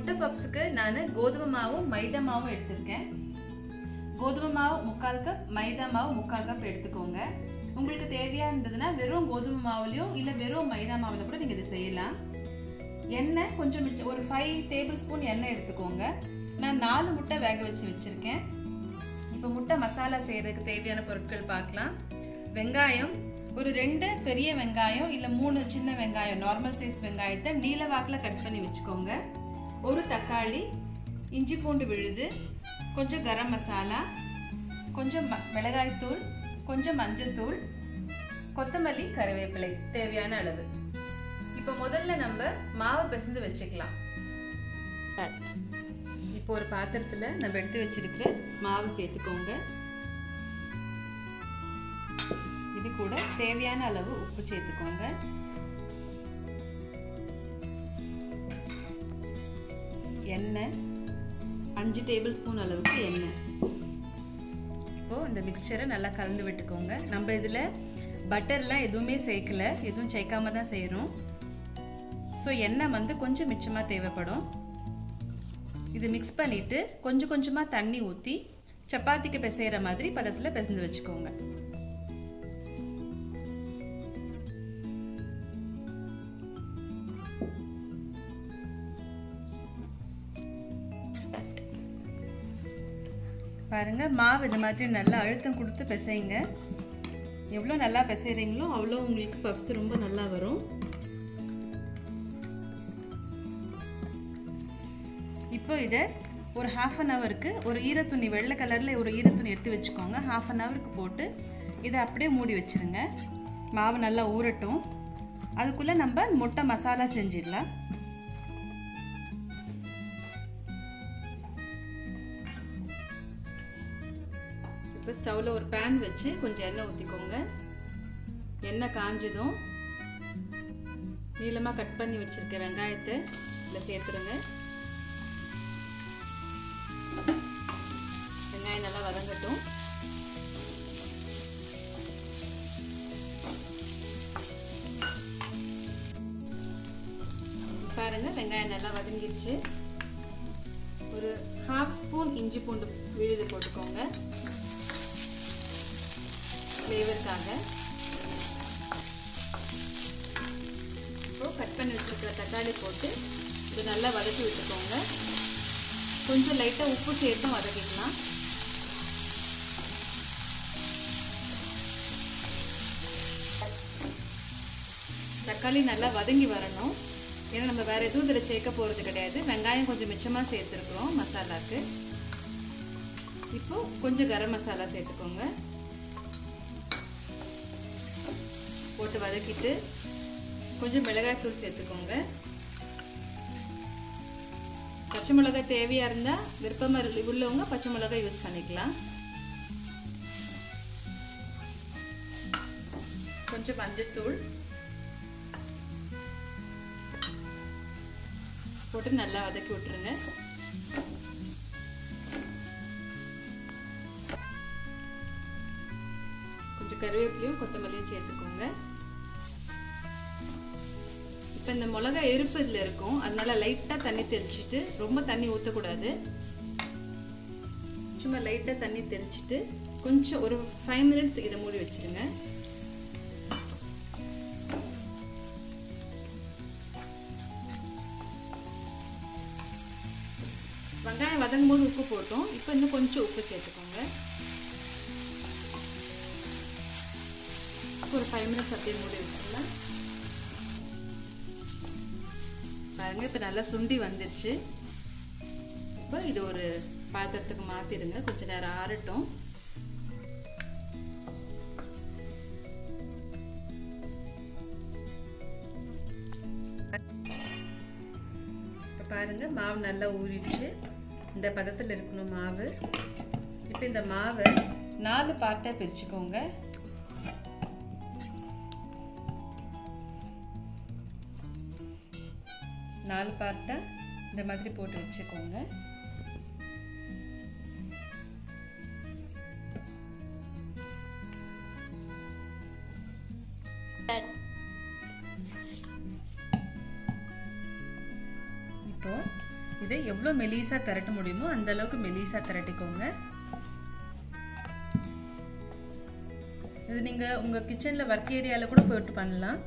முட்டை பப்ஸுக்கு நான் கோதுமை மாவும் மைதா மாவும் எடுத்திருக்கேன் கோதுமை மாவு முக்கால் கப் மைதா மாவு முக்கால் கப் எடுத்துக்கோங்க உங்களுக்கு தேவையா இருந்ததுன்னா வெறும் கோதுமை மாவுலையும் இல்லை வெறும் மைதா மாவுல கூட நீங்கள் இதை செய்யலாம் எண்ணெய் கொஞ்சம் மிச்சம் ஒரு ஃபைவ் டேபிள் ஸ்பூன் எண்ணெய் எடுத்துக்கோங்க நான் நாலு முட்டை வேக வச்சு வச்சுருக்கேன் இப்போ முட்டை மசாலா செய்கிறதுக்கு தேவையான பொருட்கள் பார்க்கலாம் வெங்காயம் ஒரு ரெண்டு பெரிய வெங்காயம் இல்லை மூணு சின்ன வெங்காயம் நார்மல் சைஸ் வெங்காயத்தை நீல வாக்கில் கட் பண்ணி வச்சுக்கோங்க ஒரு தக்காளி இஞ்சி பூண்டு விழுது கொஞ்சம் கரம் மசாலா கொஞ்சம் ம மிளகாய்த்தூள் கொஞ்சம் மஞ்சத்தூள் கொத்தமல்லி கருவேப்பிலை தேவையான அளவு இப்போ முதல்ல நம்ம மாவை பிசைந்து வச்சுக்கலாம் இப்போ ஒரு பாத்திரத்தில் நம்ம எடுத்து வச்சிருக்கிற மாவு சேர்த்துக்கோங்க இது கூட தேவையான அளவு உப்பு சேர்த்துக்கோங்க எண்ணெய் அஞ்சு டேபிள் ஸ்பூன் அளவுக்கு எண்ணெய் இப்போது இந்த மிக்சரை நல்லா கலந்து விட்டுக்கோங்க நம்ம இதில் பட்டர்லாம் எதுவுமே சேர்க்கல எதுவும் சேர்க்காம தான் செய்கிறோம் ஸோ எண்ணெய் வந்து கொஞ்சம் மிச்சமாக தேவைப்படும் இது மிக்ஸ் பண்ணிவிட்டு கொஞ்சம் கொஞ்சமாக தண்ணி ஊற்றி சப்பாத்திக்கு பிசைகிற மாதிரி பதத்தில் பிசைந்து வச்சுக்கோங்க பாருங்க மாவு இந்த மாதிரி நல்லா அழுத்தம் கொடுத்து பிசைங்க எவ்வளோ நல்லா பிசைறீங்களோ அவ்வளோ உங்களுக்கு பப்ஸ் ரொம்ப நல்லா வரும் இப்போ இதை ஒரு ஹாஃப் அன் ஹவருக்கு ஒரு ஈரத்துணி வெள்ளை கலரில் ஒரு ஈரத்துணி எடுத்து வச்சுக்கோங்க ஹாஃப் அன் ஹவருக்கு போட்டு இதை அப்படியே மூடி வச்சுருங்க மாவு நல்லா ஊறட்டும் அதுக்குள்ளே நம்ம முட்டை மசாலா செஞ்சிடலாம் இப்போ ஸ்டவ்வில் ஒரு பேன் வச்சு கொஞ்சம் எண்ணெய் ஊற்றிக்கோங்க எண்ணெய் காஞ்சதும் நீளமாக கட் பண்ணி வச்சுருக்க வெங்காயத்தை இதில் சேர்த்துருங்க வெங்காயம் நல்லா வதங்கட்டும் பாருங்க வெங்காயம் நல்லா வதங்கிடுச்சு ஒரு ஹாஃப் ஸ்பூன் இஞ்சி பூண்டு விழுது போட்டுக்கோங்க ஃப்ளேவருக்காக இப்போ கட் பண்ணி வச்சுருக்கிற தக்காளி போட்டு இது நல்லா வதக்கி விட்டுக்கோங்க கொஞ்சம் லைட்டாக உப்பு சேர்த்தும் வதக்கிக்கலாம் தக்காளி நல்லா வதங்கி வரணும் ஏன்னா நம்ம வேறு எதுவும் இதில் சேர்க்க போகிறது கிடையாது வெங்காயம் கொஞ்சம் மிச்சமாக சேர்த்துருக்குறோம் மசாலாவுக்கு இப்போ கொஞ்சம் கரம் மசாலா சேர்த்துக்கோங்க போட்டு வதக்கிட்டு கொஞ்சம் மிளகாய்த்தூள் சேர்த்துக்கோங்க பச்சை மிளகாய் தேவையாக இருந்தால் விருப்பமாக உள்ளவங்க பச்சை மிளகாய் யூஸ் பண்ணிக்கலாம் கொஞ்சம் மஞ்சத்தூள் போட்டு நல்லா வதக்கி விட்டுருங்க கொஞ்சம் கருவேப்பிலையும் கொத்தமல்லியும் சேர்த்துக்கோங்க இப்போ இந்த மிளகா எருப்பு இதில் இருக்கும் அதனால லைட்டாக தண்ணி தெளிச்சிட்டு ரொம்ப தண்ணி ஊற்றக்கூடாது சும்மா லைட்டாக தண்ணி தெளிச்சிட்டு கொஞ்சம் ஒரு ஃபைவ் மினிட்ஸ் இதை மூடி வச்சுருங்க வெங்காயம் வதங்கும் போது உப்பு போட்டோம் இப்போ இன்னும் கொஞ்சம் உப்பு சேர்த்துக்கோங்க ஒரு ஃபைவ் மினிட்ஸ் அப்படியே மூடி வச்சிடலாம் பாருங்க இப்போ நல்லா சுண்டி வந்துருச்சு இப்போ இது ஒரு பாத்திரத்துக்கு மாற்றிடுங்க கொஞ்சம் நேரம் ஆறட்டும் இப்போ பாருங்க மாவு நல்லா ஊறிடுச்சு இந்த பதத்தில் இருக்கணும் மாவு இப்போ இந்த மாவை நாலு பார்ட்டாக பிரிச்சுக்கோங்க நாலு பார்ட்டாக இந்த மாதிரி போட்டு வச்சுக்கோங்க இப்போ இதை எவ்வளோ மெலிசாக திரட்ட முடியுமோ அந்த அளவுக்கு மெலிசாக திரட்டிக்கோங்க இது நீங்கள் உங்கள் கிச்சனில் ஒர்க் ஏரியாவில் கூட போட்டு பண்ணலாம்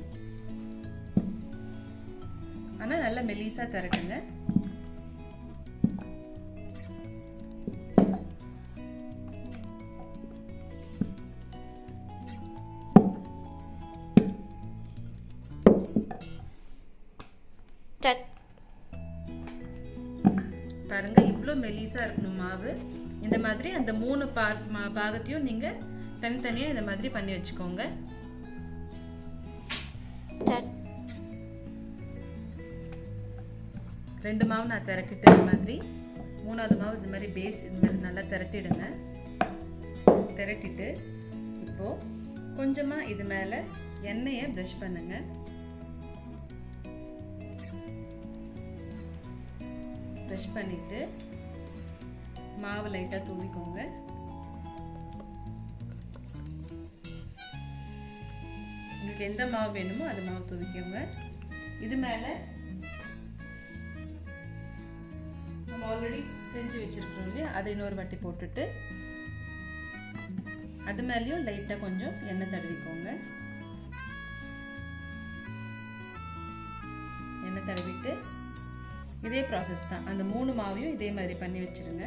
ஆனால் நல்லா மெலிசாக திரட்டுங்க பாருங்க இவ்வளோ மெலிசாக இருக்கணும் மாவு இந்த மாதிரி அந்த மூணு பா பாகத்தையும் நீங்கள் தனித்தனியாக இந்த மாதிரி பண்ணி வச்சுக்கோங்க ரெண்டு மாவு நான் திரட்டிட்டு இந்த மாதிரி மூணாவது மாவு இந்த மாதிரி பேஸ் இந்த மாதிரி நல்லா திரட்டிடுங்க திரட்டிட்டு இப்போது கொஞ்சமாக இது மேலே எண்ணெயை ப்ரஷ் பண்ணுங்க ப்ரஷ் பண்ணிவிட்டு மாவு லைட்டாக தூவிக்கோங்க உங்களுக்கு எந்த மாவு வேணுமோ அது மாவு தூவிக்கோங்க இது மேலே நம்ம ஆல்ரெடி செஞ்சு வச்சுருக்கோம் இல்லையா அதை இன்னொரு வாட்டி போட்டுட்டு அது மேலேயும் லைட்டாக கொஞ்சம் எண்ணெய் தடவிக்கோங்க எண்ணெய் தடவிட்டு இதே ப்ராசஸ் தான் அந்த மூணு மாவையும் இதே மாதிரி பண்ணி வச்சுருங்க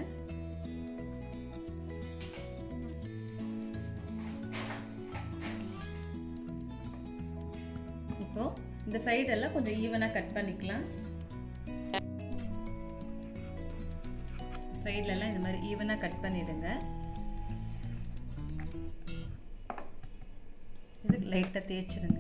இப்போ இந்த சைடெல்லாம் கொஞ்சம் ஈவனாக கட் பண்ணிக்கலாம் சைட்லலாம் இந்த மாதிரி ஈவனாக கட் பண்ணிடுங்க இது லைட்டாக தேய்ச்சிருங்க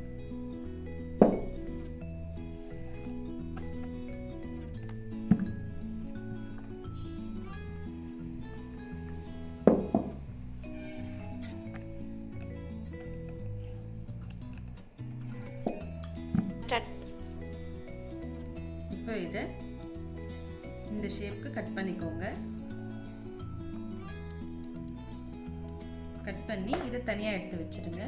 இப்போ இதை இந்த ஷேப்க்கு கட் பண்ணிக்கோங்க கட் பண்ணி இதை தனியாக எடுத்து வச்சிடுங்க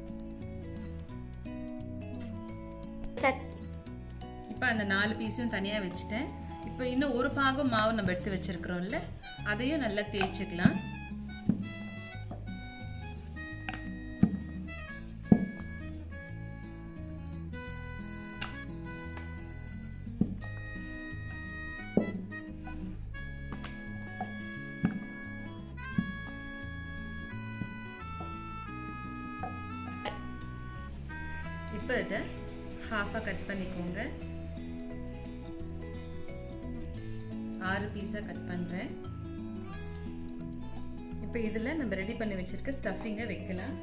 இப்போ அந்த நாலு பீஸையும் தனியாக வச்சுட்டேன் இப்போ இன்னும் ஒரு பாகம் மாவு நம்ம எடுத்து வச்சிருக்கிறோம்ல அதையும் நல்லா தேய்ச்சிக்கலாம் இப்போ இதை ஹாஃபாக கட் பண்ணிக்கோங்க ஆறு பீஸாக கட் பண்ணுறேன் இப்போ இதில் நம்ம ரெடி பண்ணி வச்சுருக்க ஸ்டஃபிங்கை வைக்கலாம்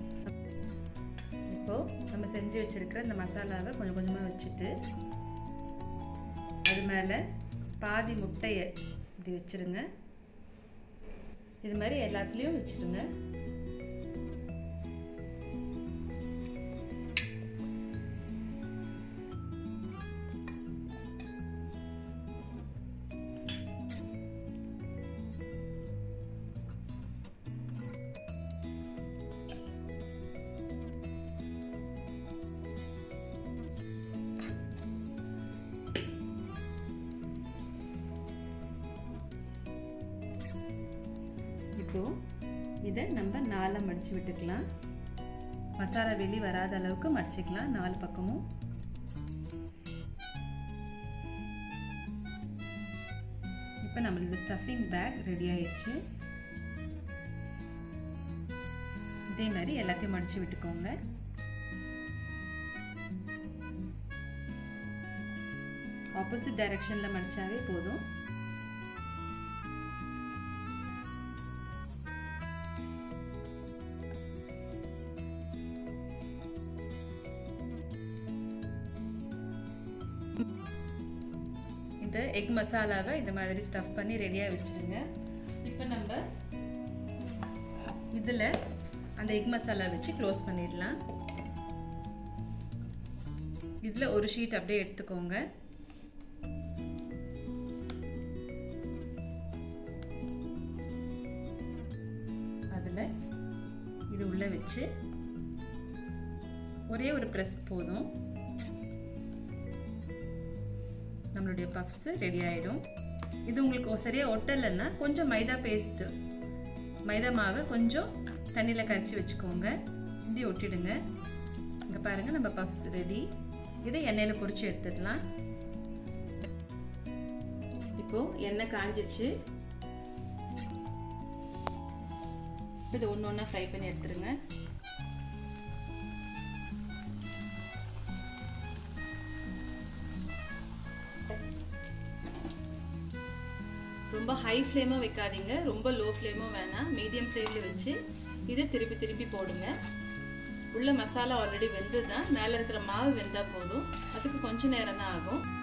இப்போது நம்ம செஞ்சு வச்சுருக்கிற இந்த மசாலாவை கொஞ்சம் கொஞ்சமாக வச்சுட்டு அது மேலே பாதி முட்டையை இப்படி வச்சுருங்க இது மாதிரி எல்லாத்துலேயும் வச்சுருங்க இப்போது இதை நம்ம நாலாக மடித்து விட்டுக்கலாம் மசாலா வெளி வராத அளவுக்கு மடிச்சுக்கலாம் நாலு பக்கமும் இப்போ நம்மளோட ஸ்டஃபிங் பேக் ரெடி ஆயிடுச்சு இதே மாதிரி எல்லாத்தையும் மடித்து விட்டுக்கோங்க ஆப்போசிட் டைரக்ஷனில் மடித்தாவே போதும் இந்த எக் மசாலாவை இந்த மாதிரி ஸ்டஃப் பண்ணி ரெடியாக வச்சுருங்க இப்போ நம்ம இதில் அந்த எக் மசாலா வச்சு க்ளோஸ் பண்ணிடலாம் இதில் ஒரு ஷீட் அப்படியே எடுத்துக்கோங்க அதில் இது உள்ளே வச்சு ஒரே ஒரு ப்ரெஸ் போதும் நம்மளுடைய பஃப்ஸு ரெடி ஆகிடும் இது உங்களுக்கு சரியாக ஒட்டலைன்னா கொஞ்சம் மைதா பேஸ்ட்டு மைதா மாவை கொஞ்சம் தண்ணியில் கரைச்சி வச்சுக்கோங்க இப்படி ஒட்டிடுங்க இங்கே பாருங்கள் நம்ம பஃப்ஸ் ரெடி இதை எண்ணெயில் பொரிச்சு எடுத்துடலாம் இப்போது எண்ணெய் காஞ்சிச்சு இது ஒன்று ஒன்றா ஃப்ரை பண்ணி எடுத்துருங்க ரொம்ப ஹை ஃப்ளேமும் வைக்காதீங்க ரொம்ப லோ ஃப்ளேமும் வேணாம் மீடியம் ஃப்ளேமில் வச்சு இதை திருப்பி திருப்பி போடுங்க உள்ள மசாலா ஆல்ரெடி வெந்து தான் மேலே இருக்கிற மாவு வெந்தால் போதும் அதுக்கு கொஞ்சம் நேரம் தான் ஆகும்